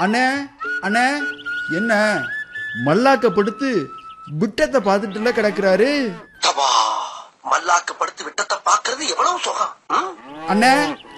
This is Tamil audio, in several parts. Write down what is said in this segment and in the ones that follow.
அண்ணே அண்ணே என்ன மல்லாக்க படுத்து விட்டத்தை பார்த்துட்டுல கிடக்குறாரு தபா மல்லாக்க படுத்து விட்டத்தை பாக்குறது எவ்வளவு சுகம் ம்? அண்ணே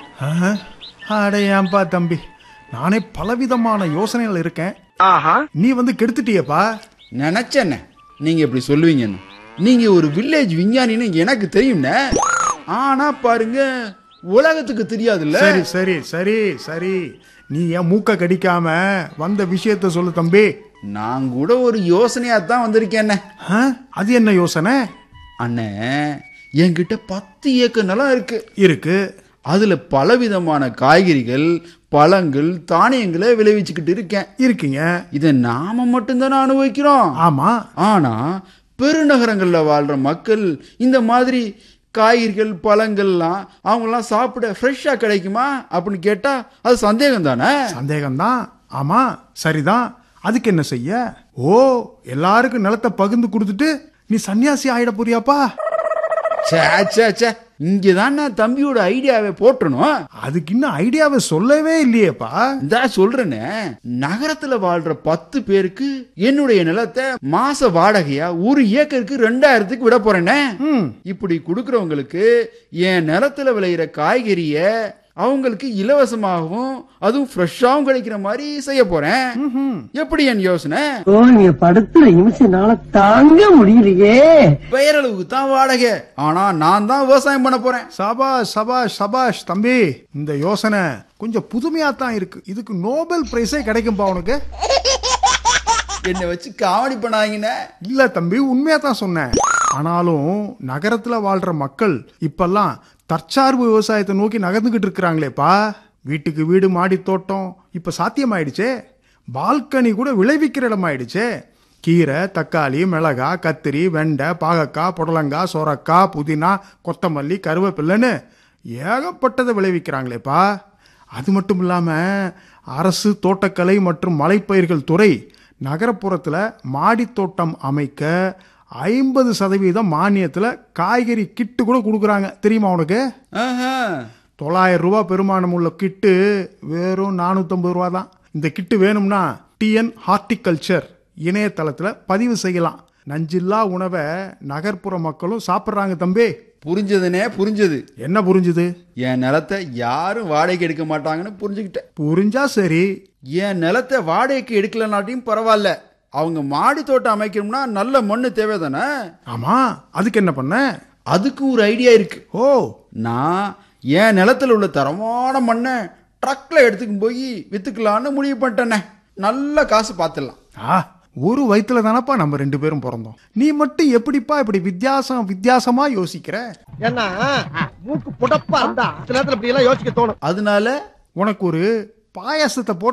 அட ஏன்பா தம்பி நானே பலவிதமான யோசனைகள் இருக்கேன் நீ வந்து கெடுத்துட்டியப்பா நினைச்சேண்ணே நீங்க இப்படி சொல்லுவீங்கன்னு நீங்க ஒரு வில்லேஜ் விஞ்ஞானின்னு எனக்கு தெரியும்ண்ணே ஆனா பாருங்க உலகத்துக்கு தெரியாதுல்ல சரி சரி சரி சரி நீ என் மூக்க கடிக்காம வந்த விஷயத்த சொல்லு தம்பி நான் கூட ஒரு யோசனையா தான் வந்திருக்கேண்ணே ஆ? அது என்ன யோசனை அண்ணே என்கிட்ட பத்து ஏக்கர் நிலம் இருக்கு இருக்கு அதுல பலவிதமான காய்கறிகள் பழங்கள் தானியங்களை விளைவிச்சுக்கிட்டு இருக்கேன் இருக்கீங்க இதை நாம மட்டும்தானே அனுபவிக்கிறோம் ஆமா ஆனா பெருநகரங்கள்ல வாழ்ற மக்கள் இந்த மாதிரி காய்கறிகள் பழங்கள்லாம் அவங்கெல்லாம் சாப்பிட ஃப்ரெஷ்ஷா கிடைக்குமா அப்படின்னு கேட்டா அது சந்தேகம் தானே சந்தேகம்தான் ஆமா சரிதான் அதுக்கு என்ன செய்ய ஓ எல்லாருக்கும் நிலத்தை பகிர்ந்து கொடுத்துட்டு நீ சன்னியாசி ஆயிட போறியாப்பா சே சே சே இங்கதான் நான் தம்பியோட ஐடியாவை போட்டணும் அதுக்கு இன்னும் ஐடியாவை சொல்லவே இல்லையேப்பா இந்த சொல்றேனே நகரத்துல வாழ்ற பத்து பேருக்கு என்னுடைய நிலத்தை மாச வாடகையா ஒரு ஏக்கருக்கு ரெண்டாயிரத்துக்கு விட போறேனே ம் இப்படி கொடுக்கறவங்களுக்கு என் நிலத்துல விளையிற காய்கறிய அவங்களுக்கு இலவசமாகவும் அதுவும் ஃப்ரெஷ்ஷாகவும் கிடைக்கிற மாதிரி செய்ய போறேன் எப்படி என் யோசனை ஓ நீங்க படுத்துற நிமிஷம்னால தாங்க முடியலையே பெயரளவுக்கு தான் வாடகை ஆனா நான் தான் விவசாயம் பண்ண போறேன் சபாஷ் சபாஷ் சபாஷ் தம்பி இந்த யோசனை கொஞ்சம் புதுமையா தான் இருக்கு இதுக்கு நோபல் பிரைஸே கிடைக்கும்பா உனக்கு என்னை வச்சு காமெடி பண்ணாங்கன்னு இல்ல தம்பி உண்மையா தான் சொன்னேன் ஆனாலும் நகரத்துல வாழ்ற மக்கள் இப்பெல்லாம் தற்சார்பு விவசாயத்தை நோக்கி நகர்ந்துகிட்டு இருக்கிறாங்களேப்பா வீட்டுக்கு வீடு மாடி தோட்டம் இப்ப சாத்தியமாயிடுச்சே பால்கனி கூட விளைவிக்கிற இடமாயிடுச்சே கீரை தக்காளி மிளகா கத்திரி வெண்டை பாகக்காய் புடலங்காய் சொரக்காய் புதினா கொத்தமல்லி கருவேப்பில்லைன்னு ஏகப்பட்டதை விளைவிக்கிறாங்களேப்பா அது மட்டும் இல்லாம அரசு தோட்டக்கலை மற்றும் மலைப்பயிர்கள் துறை நகரப்புறத்துல மாடித் தோட்டம் அமைக்க ஐம்பது சதவீதம் மானியத்துல காய்கறி கிட்டு கூட கொடுக்குறாங்க தெரியுமா உனக்கு ஆஹா. தொள்ளாயிரம் ரூபாய் பெருமானம் உள்ள கிட்டு வெறும் நானூற்றம்பது ரூபா தான் இந்த கிட்டு வேணும்னா டிஎன் ஹார்டிகல்ச்சர் இணையதளத்துல பதிவு செய்யலாம் நஞ்சில்லா உணவை நகர்ப்புற மக்களும் சாப்பிட்றாங்க தம்பி புரிஞ்சதுனே புரிஞ்சது என்ன புரிஞ்சுது என் நிலத்தை யாரும் வாடகைக்கு எடுக்க மாட்டாங்கன்னு புரிஞ்சுக்கிட்டேன் புரிஞ்சா சரி என் நிலத்தை வாடகைக்கு எடுக்கலனாட்டியும் பரவாயில்ல அவங்க மாடி தோட்டம் அமைக்கணும்னா நல்ல மண்ணு தேவை தானே ஆமா அதுக்கு என்ன பண்ண அதுக்கு ஒரு ஐடியா இருக்கு ஓ நான் என் நிலத்துல உள்ள தரமான மண்ணை ட்ரக்ல எடுத்துக்கும் போய் வித்துக்கலான்னு முடிவு பண்ணிட்டேனே நல்ல காசு பார்த்துடலாம் ஆ ஒரு வயித்துல தானப்பா நம்ம ரெண்டு பேரும் பிறந்தோம் நீ மட்டும் எப்படிப்பா இப்படி வித்தியாசம் வித்தியாசமா யோசிக்கிற ஏன்னா மூக்கு புடப்பா இருந்தா சில நேரத்துல இப்படி எல்லாம் யோசிக்க தோணும் அதனால உனக்கு ஒரு பாயாசத்தை போட்டு